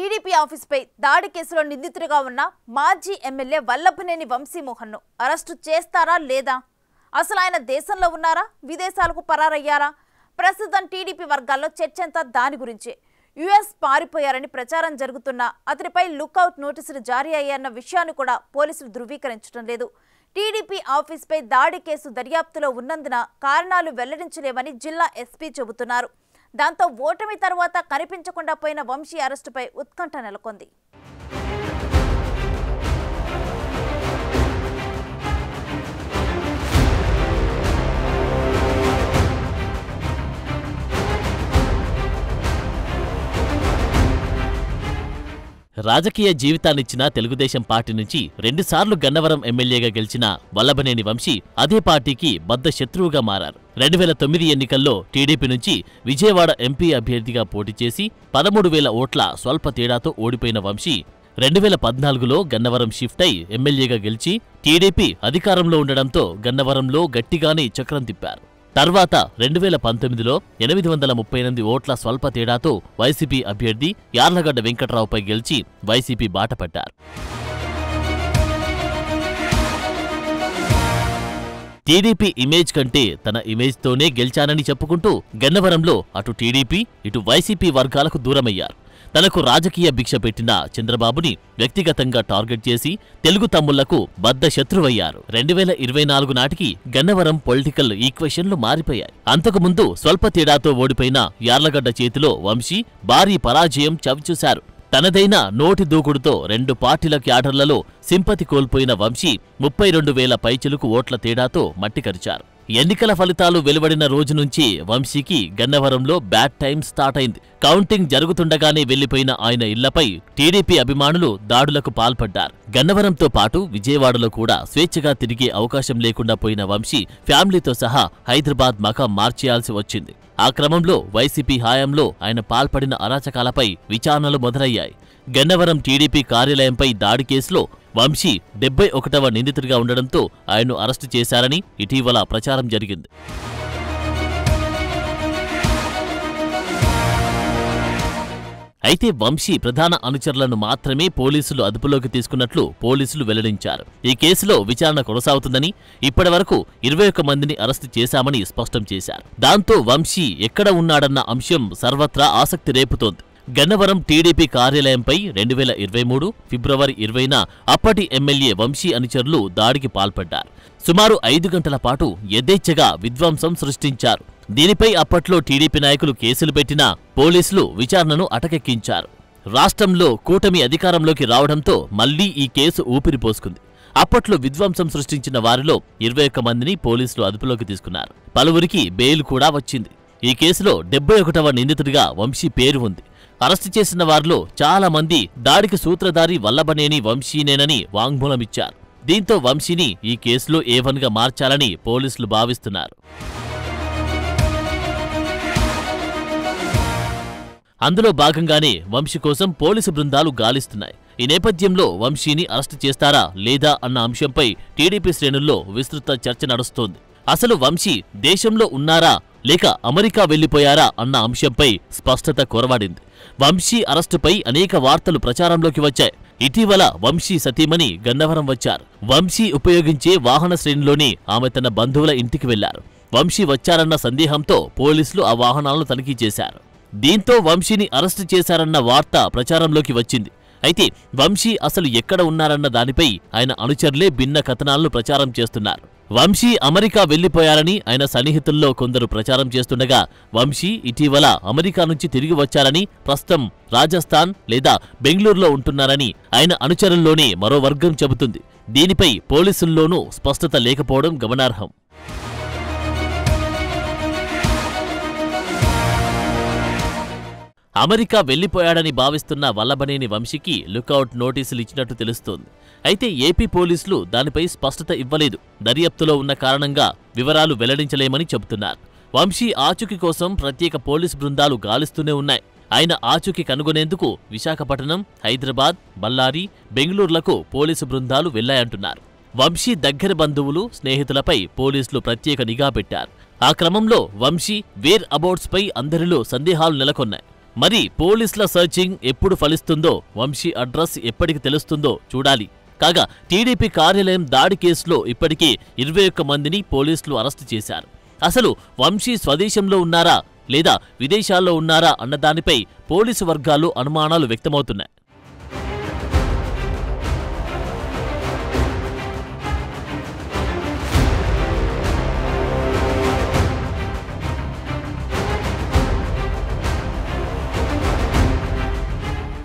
TDP ఆఫీస్పై దాడి కేసులో నిందితుడిగా ఉన్న మాజీ ఎమ్మెల్యే వల్లభనేని వంశీమోహన్ను అరెస్టు చేస్తారా లేదా అసలు ఆయన దేశంలో ఉన్నారా విదేశాలకు పరారయ్యారా ప్రస్తుతం టీడీపీ వర్గాల్లో చర్చంతా దాని గురించే యుఎస్ పారిపోయారని ప్రచారం జరుగుతున్నా అతనిపై లుకౌట్ నోటీసులు జారీ అయ్యాయన్న విషయాన్ని కూడా పోలీసులు ధృవీకరించడం లేదు టీడీపీ ఆఫీస్పై దాడి కేసు దర్యాప్తులో ఉన్నందున కారణాలు వెల్లడించలేమని జిల్లా ఎస్పీ చెబుతున్నారు దాంతో ఓటమి తర్వాత కనిపించకుండా పోయిన వంశీ అరెస్టుపై ఉత్కంఠ నెలకొంది రాజకీయ జీవితాన్నిచ్చిన తెలుగుదేశం పార్టీ నుంచి రెండుసార్లు గన్నవరం ఎమ్మెల్యేగా గెలిచిన వల్లభనేని వంశీ అదే పార్టీకి బద్ద శత్రువుగా మారారు రెండు వేల తొమ్మిది ఎన్నికల్లో టీడీపీ నుంచి విజయవాడ ఎంపీ అభ్యర్థిగా పోటీ చేసి పదమూడు వేల ఓట్ల స్వల్ప తేడాతో ఓడిపోయిన వంశీ రెండు వేల పద్నాలుగులో గన్నవరం షిఫ్ట్ అయి ఎమ్మెల్యేగా గెలిచి టీడీపీ అధికారంలో ఉండడంతో గన్నవరంలో గట్టిగానే చక్రం తిప్పారు తర్వాత రెండు వేల పంతొమ్మిదిలో ఎనిమిది వందల ముప్పై ఎనిమిది ఓట్ల స్వల్ప తేడాతో వైసీపీ అభ్యర్థి యార్లగడ్డ వెంకట్రావుపై గెలిచి వైసీపీ బాట పట్టారు టీడీపీ ఇమేజ్ కంటే తన ఇమేజ్తోనే గెలిచానని చెప్పుకుంటూ గన్నవరంలో అటు టీడీపీ ఇటు వైసీపీ వర్గాలకు దూరమయ్యారు తనకు రాజకీయ భిక్ష పెట్టిన చంద్రబాబుని వ్యక్తిగతంగా టార్గెట్ చేసి తెలుగు తమ్ముళ్లకు బద్ద శత్రువయ్యారు రెండు వేల ఇరవై నాలుగు నాటికి గన్నవరం పొలిటికల్ ఈక్వేషన్లు మారిపోయాయి అంతకుముందు స్వల్ప తేడాతో ఓడిపోయిన యార్లగడ్డ చేతిలో వంశీ భారీ పరాజయం చవిచూశారు తనదైన నోటి దూకుడుతో రెండు పార్టీల క్యాడర్లలో సింపతి కోల్పోయిన వంశీ ముప్పై రెండు వేల పైచిలుకు ఓట్ల తేడాతో మట్టికరిచారు ఎన్నికల ఫలితాలు వెలువడిన రోజు నుంచి వంశీకి గన్నవరంలో బ్యాడ్ టైం స్టార్ట్ అయింది కౌంటింగ్ జరుగుతుండగానే వెళ్లిపోయిన ఆయన ఇళ్లపై టీడీపీ అభిమానులు దాడులకు పాల్పడ్డారు గన్నవరంతో పాటు విజయవాడలో కూడా స్వేచ్ఛగా తిరిగే అవకాశం లేకుండా పోయిన వంశీ ఫ్యామిలీతో సహా హైదరాబాద్ మకాం మార్చేయాల్సి వచ్చింది ఆ క్రమంలో వైసీపీ హయాంలో ఆయన పాల్పడిన అరాచకాలపై విచారణలు మొదలయ్యాయి గన్నవరం టీడీపీ కార్యాలయంపై దాడి కేసులో వంశీ డెబ్బై ఒకటవ నిందితుడిగా ఉండడంతో ఆయన్ను అరెస్టు చేశారని ఇటీవల ప్రచారం జరిగింది అయితే వంశీ ప్రధాన అనుచరులను మాత్రమే పోలీసులు అదుపులోకి తీసుకున్నట్లు పోలీసులు వెల్లడించారు ఈ కేసులో విచారణ కొనసాగుతుందని ఇప్పటివరకు ఇరవై ఒక్క మందిని అరెస్టు చేశామని స్పష్టం చేశారు దాంతో వంశీ ఎక్కడ ఉన్నాడన్న అంశం సర్వత్రా ఆసక్తి రేపుతోంది గన్నవరం టీడీపీ కార్యాలయంపై రెండు వేల ఇరవై మూడు ఫిబ్రవరి ఇరవైన అప్పటి ఎమ్మెల్యే వంశీ అనుచరులు దాడికి పాల్పడ్డారు సుమారు ఐదు గంటల పాటు యథేచ్ఛగా విధ్వంసం సృష్టించారు దీనిపై అప్పట్లో టీడీపీ నాయకులు కేసులు పెట్టినా పోలీసులు విచారణను అటకెక్కించారు రాష్ట్రంలో కూటమి అధికారంలోకి రావడంతో మళ్లీ ఈ కేసు ఊపిరిపోసుకుంది అప్పట్లో విధ్వంసం సృష్టించిన వారిలో ఇరవై ఒక్క మందిని పోలీసులు అదుపులోకి తీసుకున్నారు పలువురికి బెయిల్ కూడా వచ్చింది ఈ కేసులో డెబ్బై ఒకటవ నిందితుడిగా వంశీ పేరు ఉంది అరెస్టు చేసిన వారిలో చాలా మంది దాడికి సూత్రధారి వల్లభనేని వంశీనేనని వాంగ్మూలమిచ్చారు దీంతో వంశీని ఈ కేసులో ఏవన్గా మార్చాలని పోలీసులు భావిస్తున్నారు అందులో భాగంగానే వంశీ కోసం పోలీసు బృందాలు గాలిస్తున్నాయి ఈ నేపథ్యంలో వంశీని అరెస్టు చేస్తారా లేదా అన్న అంశంపై టీడీపీ శ్రేణుల్లో విస్తృత చర్చ నడుస్తోంది అసలు వంశీ దేశంలో ఉన్నారా లేక అమెరికా వెళ్లిపోయారా అన్న అంశంపై స్పష్టత కొరవాడింది వంశీ అరెస్టుపై అనేక వార్తలు ప్రచారంలోకి వచ్చాయి ఇటీవల వంశీ సతీమణి గన్నవరం వచ్చారు వంశీ ఉపయోగించే వాహన శ్రేణిలోని ఆమె తన బంధువుల ఇంటికి వెళ్లారు వంశీ వచ్చారన్న సందేహంతో పోలీసులు ఆ వాహనాలను తనిఖీ చేశారు దీంతో వంశీని అరెస్టు చేశారన్న వార్త ప్రచారంలోకి వచ్చింది అయితే వంశీ అసలు ఎక్కడ ఉన్నారన్న దానిపై ఆయన అనుచరులే భిన్న కథనాలను ప్రచారం చేస్తున్నారు వంశీ అమెరికా వెళ్లిపోయారని ఆయన సన్నిహితుల్లో కొందరు ప్రచారం చేస్తుండగా వంశీ ఇటీవల అమెరికా నుంచి తిరిగి వచ్చారని ప్రస్తుతం రాజస్థాన్ లేదా బెంగళూరులో ఉంటున్నారని ఆయన అనుచరుల్లోనే మరో వర్గం చెబుతుంది దీనిపై పోలీసుల్లోనూ స్పష్టత లేకపోవడం గమనార్హం అమెరికా వెళ్లిపోయాడని భావిస్తున్న వల్లభనేని వంశీకి లుకౌట్ నోటీసులు ఇచ్చినట్టు తెలుస్తోంది అయితే ఏపీ పోలీసులు దానిపై స్పష్టత ఇవ్వలేదు దర్యాప్తులో ఉన్న కారణంగా వివరాలు వెల్లడించలేమని చెబుతున్నారు వంశీ ఆచూకీ కోసం ప్రత్యేక పోలీసు బృందాలు గాలిస్తూనే ఉన్నాయి ఆయన ఆచూకీ కనుగొనేందుకు విశాఖపట్నం హైదరాబాద్ బళ్ళారి బెంగళూరులకు పోలీసు బృందాలు వెళ్లాయంటున్నారు వంశీ దగ్గర బంధువులు స్నేహితులపై పోలీసులు ప్రత్యేక నిఘా పెట్టారు ఆ క్రమంలో వంశీ వేర్ అబౌట్స్పై అందరిలో సందేహాలు నెలకొన్నాయి మరి పోలీసుల సర్చింగ్ ఎప్పుడు ఫలిస్తుందో వంశీ అడ్రస్ ఎప్పటికి తెలుస్తుందో చూడాలి కాగా టీడీపీ కార్యాలయం దాడి కేసులో ఇప్పటికీ ఇరవై ఒక్క మందిని పోలీసులు అరెస్టు చేశారు అసలు వంశీ స్వదేశంలో ఉన్నారా లేదా విదేశాల్లో ఉన్నారా అన్న దానిపై పోలీసు వర్గాలు అనుమానాలు వ్యక్తమవుతున్నాయి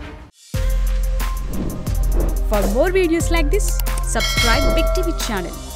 For more videos like this, subscribe Big TV channel